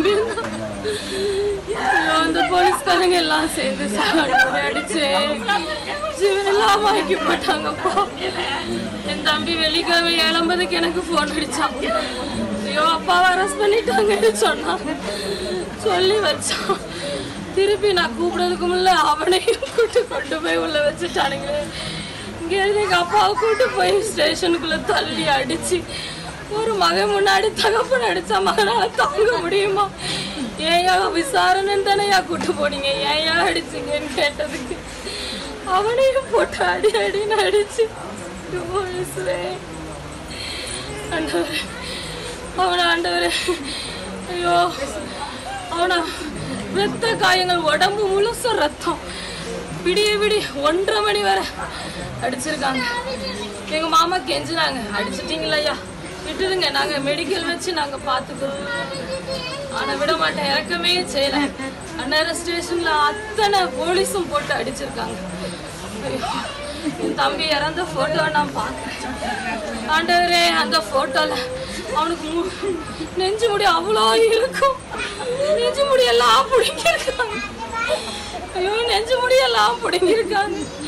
தம்பி இருந்தான். ஐயோ, அந்த போலீஸ்காரங்க எல்லாம் சேர்ந்து சாடி அடிச்சு ஜீவன் இல்லாம ஆக்கி போட்டாங்கப்பா என் தம்பி வெள்ளிக்கிழமை எழும்பதுக்கு எனக்கு போன் அடிச்சான் ஐயோ அப்பாவை அரெஸ்ட் பண்ணிட்டாங்கன்னு சொன்னான் சொல்லி வச்சான் திருப்பி நான் கூப்பிடறதுக்கு முல்ல அவனையும் கூட்டு கொண்டு போய் உள்ள வச்சுட்டானுங்களே இங்க இருந்து எங்க அப்பாவை கூட்டு போய் ஸ்டேஷனுக்குள்ள தள்ளி அடிச்சு ஒரு மகன் முன்னாடி தகப்பன் அடிச்சா மகனால தாங்க முடியுமா ஏயா விசாரணைன்னு தானேயா கூட்டு போனீங்க ஏயா அடிச்சீங்கன்னு கேட்டதுக்கு அவனையும் போட்டு அடி அடின்னு அடிச்சு ஐயோ, இயேசுவே. ஆண்டவரே அவனை ஆண்டவரே ஐயோ அவனா ரத்த காயங்கள் உடம்பு முழுசும் ரத்தம் விடிய விடி ஒன்றரை மணி வரை அடிச்சிருக்காங்க எங்க மாமா கெஞ்சினாங்க அடிச்சிட்டீங்களா ஐயா விட்டுடுங்க நாங்க மெடிக்கல் வச்சு நாங்க பாத்துக்கிறோம் ஆனா விட மாட்டேன் இறக்கமே செய்யல அந்நேரம் ஸ்டேஷன்ல அத்தனை போலீஸும் போட்டு அடிச்சிருக்காங்க ஐயோ, என் தம்பி இறந்த போட்டோ நான் பார்த்தேன் ஆண்டவரே அந்த போட்டோல அவனுக்கு மு- நெஞ்சு முடி அவ்வளோ இருக்கும் நெஞ்சு முடி எல்லாம் பிடிங்கிருக்காங்க ஐயோ நெஞ்சு முடி எல்லாம் பிடிங்கிருக்காங்க